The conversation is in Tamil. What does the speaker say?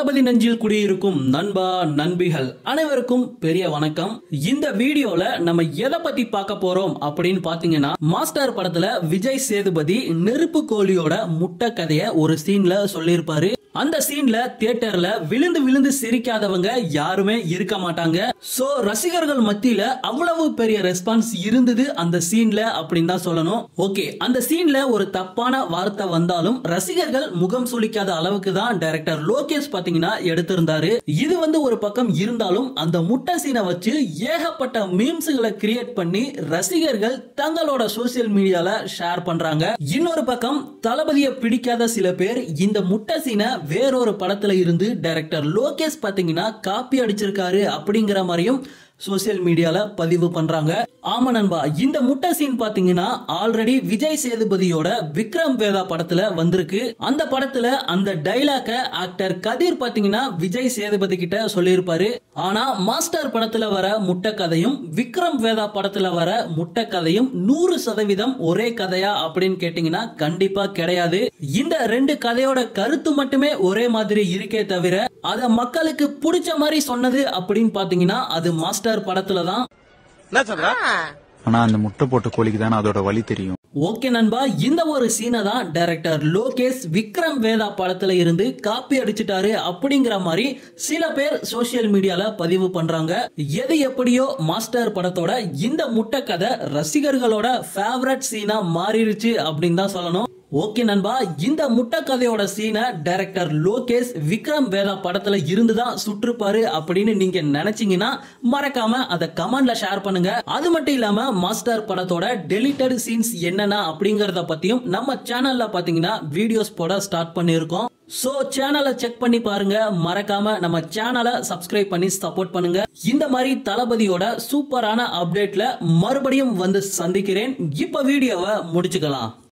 தளபதி நெஞ்சில் குடியிருக்கும் நண்பா நண்பிகள் அனைவருக்கும் பெரிய வணக்கம் இந்த வீடியோல நம்ம எதை பத்தி பார்க்க போறோம் அப்படின்னு பாத்தீங்கன்னா மாஸ்டர் படத்துல விஜய் சேதுபதி நெருப்பு கோழியோட முட்டை கதைய ஒரு சீன்ல சொல்லியிருப்பாரு அந்த சீன்ல தியேட்டர்ல விழுந்து விழுந்து சிரிக்காதவங்க யாருமே இருக்க மாட்டாங்க சோ ரசிகர்கள் மத்தியில அவ்வளவு பெரிய ரெஸ்பான்ஸ் இருந்தது அந்த சீன்ல அப்படின்னு தான் சொல்லணும் ஓகே அந்த சீன்ல ஒரு தப்பான வார்த்தை வந்தாலும் ரசிகர்கள் முகம் சுளிக்காத அளவுக்கு தான் டைரக்டர் லோகேஷ் பாத்தீங்கன்னா எடுத்திருந்தாரு இது வந்து ஒரு பக்கம் இருந்தாலும் அந்த முட்டை சீனை வச்சு ஏகப்பட்ட மீம்ஸ்களை கிரியேட் பண்ணி ரசிகர்கள் தங்களோட சோசியல் மீடியால ஷேர் பண்றாங்க இன்னொரு பக்கம் தளபதியை பிடிக்காத சில பேர் இந்த முட்டை சீனை வேறொரு படத்துல இருந்து டைரக்டர் லோகேஷ் பாத்தீங்கன்னா காப்பி அடிச்சிருக்காரு அப்படிங்கிற மாதிரியும் சோசியல் மீடியால பதிவு பண்றாங்க ஆமா நண்பா இந்த முட்டை சீன் பாத்தீங்கன்னா ஆல்ரெடி விஜய் சேதுபதியோட விக்ரம் வேதா படத்துல வந்திருக்கு அந்த படத்துல அந்த டைலாக்க ஆக்டர் கதிர் பாத்தீங்கன்னா விஜய் சேதுபதி கிட்ட சொல்லியிருப்பாரு ஆனா மாஸ்டர் படத்துல வர முட்டை கதையும் விக்ரம் வேதா படத்துல வர முட்டை கதையும் நூறு சதவீதம் ஒரே கதையா அப்படின்னு கேட்டீங்கன்னா கண்டிப்பா கிடையாது இந்த ரெண்டு கதையோட கருத்து மட்டுமே ஒரே மாதிரி இருக்கே தவிர அத மக்களுக்கு பிடிச்ச மாதிரி சொன்னது அப்படின்னு பாத்தீங்கன்னா அது மாஸ்டர் படத்துல தான் என்ன சொல்ற ஆனா அந்த முட்டை போட்ட கோழிக்கு தானே அதோட வலி தெரியும் ஓகே நண்பா இந்த ஒரு சீனை தான் டைரக்டர் லோகேஷ் விக்ரம் வேதா படத்துல இருந்து காப்பி அடிச்சிட்டாரு அப்படிங்கிற மாதிரி சில பேர் சோசியல் மீடியால பதிவு பண்றாங்க எது எப்படியோ மாஸ்டர் படத்தோட இந்த முட்டை கதை ரசிகர்களோட ஃபேவரட் சீனா மாறிடுச்சு அப்படின்னு தான் சொல்லணும் ஓகே நண்பா இந்த முட்டை கதையோட சீனை டைரக்டர் லோகேஷ் விக்ரம் வேதா படத்துல இருந்து தான் சுற்றுப்பாரு அப்படின்னு நீங்க நினைச்சீங்கன்னா மறக்காம அதை கமெண்ட்ல ஷேர் பண்ணுங்க அது மட்டும் இல்லாம மாஸ்டர் படத்தோட டெலிட்டட் சீன்ஸ் என்னென்ன அப்படிங்கறத பத்தியும் நம்ம சேனல்ல பாத்தீங்கன்னா வீடியோஸ் போட ஸ்டார்ட் பண்ணியிருக்கோம் சோ சேனலை செக் பண்ணி பாருங்க மறக்காம நம்ம சேனலை சப்ஸ்கிரைப் பண்ணி சப்போர்ட் பண்ணுங்க இந்த மாதிரி தளபதியோட சூப்பரான அப்டேட்ல மறுபடியும் வந்து சந்திக்கிறேன் இப்ப வீடியோவை முடிச்சுக்கலாம்